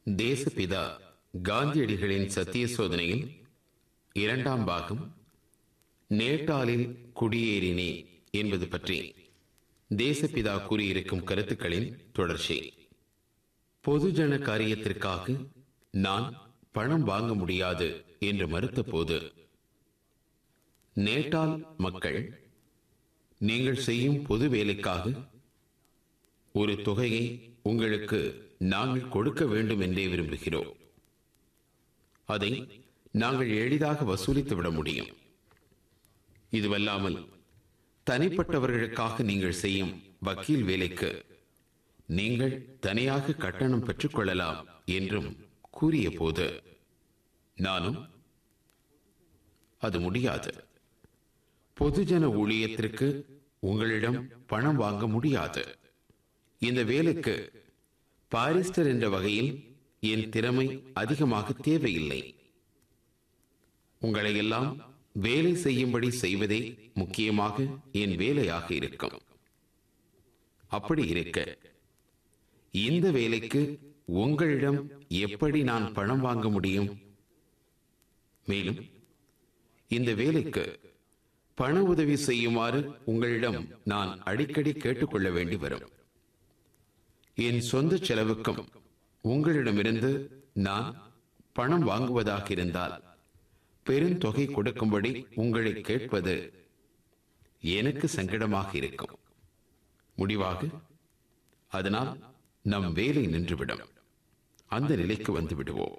தேசபிதா காந்தியடிகளின் சத்திய சோதனையில் இரண்டாம் பாகம் நேட்டாலில் குடியேறினே என்பது பற்றி தேசபிதா கூறியிருக்கும் கருத்துக்களின் தொடர்ச்சி பொதுஜன காரியத்திற்காக நான் பணம் வாங்க முடியாது என்று மறுத்த போது நேட்டால் மக்கள் நீங்கள் செய்யும் பொது வேலைக்காக ஒரு தொகையை உங்களுக்கு நாங்கள் கொடுக்க வேண்டும் என்றே விரும்புகிறோம் அதை நாங்கள் எளிதாக வசூலித்து விட முடியும் இதுவல்லாமல் தனிப்பட்டவர்களுக்காக நீங்கள் செய்யும் வக்கீல் வேலைக்கு நீங்கள் தனியாக கட்டணம் பெற்றுக் கொள்ளலாம் என்றும் கூறிய போது நானும் அது முடியாது பொதுஜன ஊழியத்திற்கு உங்களிடம் பணம் வாங்க முடியாது இந்த வேலைக்கு பாரிஸ்டர் என்ற வகையில் என் திறமை அதிகமாக தேவையில்லை உங்களை எல்லாம் வேலை செய்யும்படி செய்வதே முக்கியமாக என் வேலையாக இருக்கும் அப்படி இருக்க இந்த வேலைக்கு உங்களிடம் எப்படி நான் பணம் வாங்க முடியும் மேலும் இந்த வேலைக்கு பண உதவி செய்யுமாறு உங்களிடம் நான் அடிக்கடி கேட்டுக்கொள்ள வேண்டி வரும் என் சொந்த செலவுக்கும் உங்களிடமிருந்து நான் பணம் வாங்குவதாக இருந்தால் பெருந்தொகை கொடுக்கும்படி உங்களை கேட்பது எனக்கு சங்கடமாக இருக்கும் முடிவாக அதனால் நம் வேலை நின்றுவிடும் அந்த நிலைக்கு வந்து விடுவோம்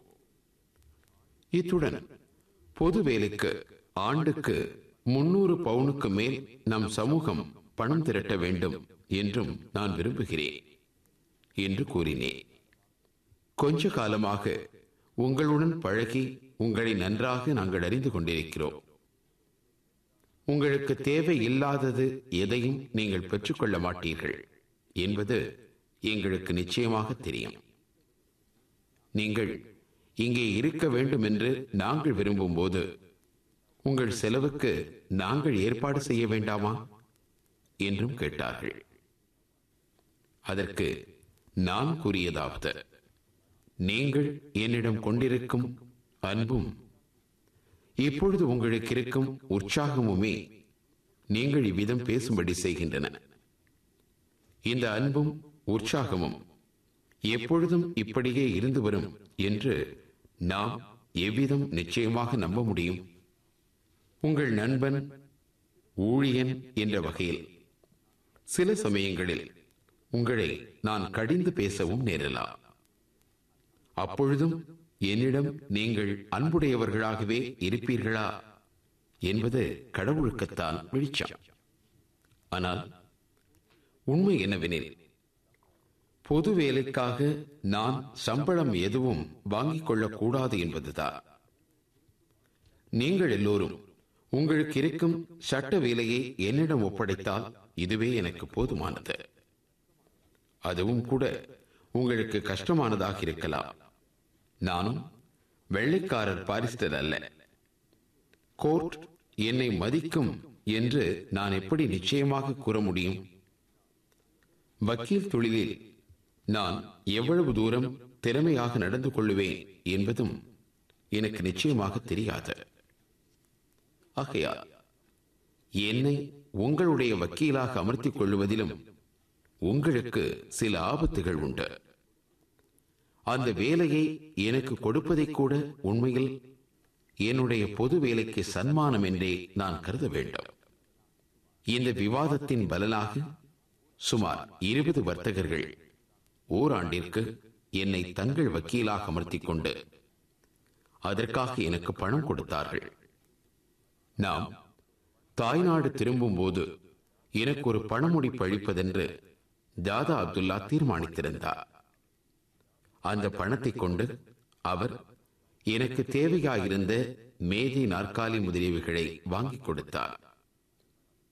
இத்துடன் பொது வேலைக்கு ஆண்டுக்கு முன்னூறு பவுனுக்கு மேல் நம் சமூகம் பணம் திரட்ட வேண்டும் என்றும் நான் விரும்புகிறேன் என்று கூறினேன் கொஞ்ச காலமாக உங்களுடன் பழகி உங்களை நன்றாக நாங்கள் அறிந்து கொண்டிருக்கிறோம் உங்களுக்கு தேவை இல்லாதது எதையும் நீங்கள் பெற்றுக்கொள்ள மாட்டீர்கள் என்பது எங்களுக்கு நிச்சயமாக தெரியும் நீங்கள் இங்கே இருக்க வேண்டும் என்று நாங்கள் விரும்பும் போது உங்கள் செலவுக்கு நாங்கள் ஏற்பாடு செய்ய வேண்டாமா என்றும் கேட்டார்கள் அதற்கு நான் கூறியதாவது நீங்கள் என்னிடம் கொண்டிருக்கும் அன்பும் இப்பொழுது உங்களுக்கு இருக்கும் உற்சாகமுமே நீங்கள் இவ்விதம் பேசும்படி செய்கின்றன இந்த அன்பும் உற்சாகமும் எப்பொழுதும் இப்படியே இருந்து வரும் என்று நாம் எவ்விதம் நிச்சயமாக நம்ப முடியும் உங்கள் நண்பன் ஊழியன் என்ற வகையில் சில சமயங்களில் உங்களை நான் கடிந்து பேசவும் நேரலாம் அப்பொழுதும் என்னிடம் நீங்கள் அன்புடையவர்களாகவே இருப்பீர்களா என்பது கடவுளுக்குத்தான் வெளிச்சம் ஆனால் உண்மை என்னவெனில் பொது வேலைக்காக நான் சம்பளம் எதுவும் வாங்கிக் கொள்ளக்கூடாது என்பதுதான் நீங்கள் எல்லோரும் உங்களுக்கு இருக்கும் சட்ட வேலையை என்னிடம் ஒப்படைத்தால் இதுவே எனக்கு போதுமானது அதுவும் கூட உங்களுக்கு கஷ்டமானதாக இருக்கலாம் நானும் வெள்ளைக்காரர் பாரிஸ்டர் அல்ல கோர்ட் என்னை மதிக்கும் என்று நான் எப்படி நிச்சயமாக கூற முடியும் வக்கீல் தொழிலில் நான் எவ்வளவு தூரம் திறமையாக நடந்து கொள்ளுவேன் என்பதும் எனக்கு நிச்சயமாக தெரியாது ஆகையால் என்னை உங்களுடைய வக்கீலாக அமர்த்திக் கொள்வதிலும் உங்களுக்கு சில ஆபத்துகள் உண்டு அந்த வேலையை எனக்கு கொடுப்பதை கூட உண்மையில் என்னுடைய பொது வேலைக்கு சன்மானம் என்றே நான் கருத வேண்டும் இந்த விவாதத்தின் பலனாக சுமார் இருபது வர்த்தகர்கள் ஓராண்டிற்கு என்னை தங்கள் வக்கீலாக அமர்த்திக் கொண்டு அதற்காக எனக்கு பணம் கொடுத்தார்கள் நாம் தாய்நாடு திரும்பும் போது எனக்கு ஒரு பணமுடிப்பு அளிப்பதென்று தாதா அப்துல்லா தீர்மானித்திருந்தார் அந்த பணத்தை கொண்டு அவர் எனக்கு தேவையாயிருந்த மேஜை நாற்காலி முதலியவைகளை வாங்கிக் கொடுத்தார்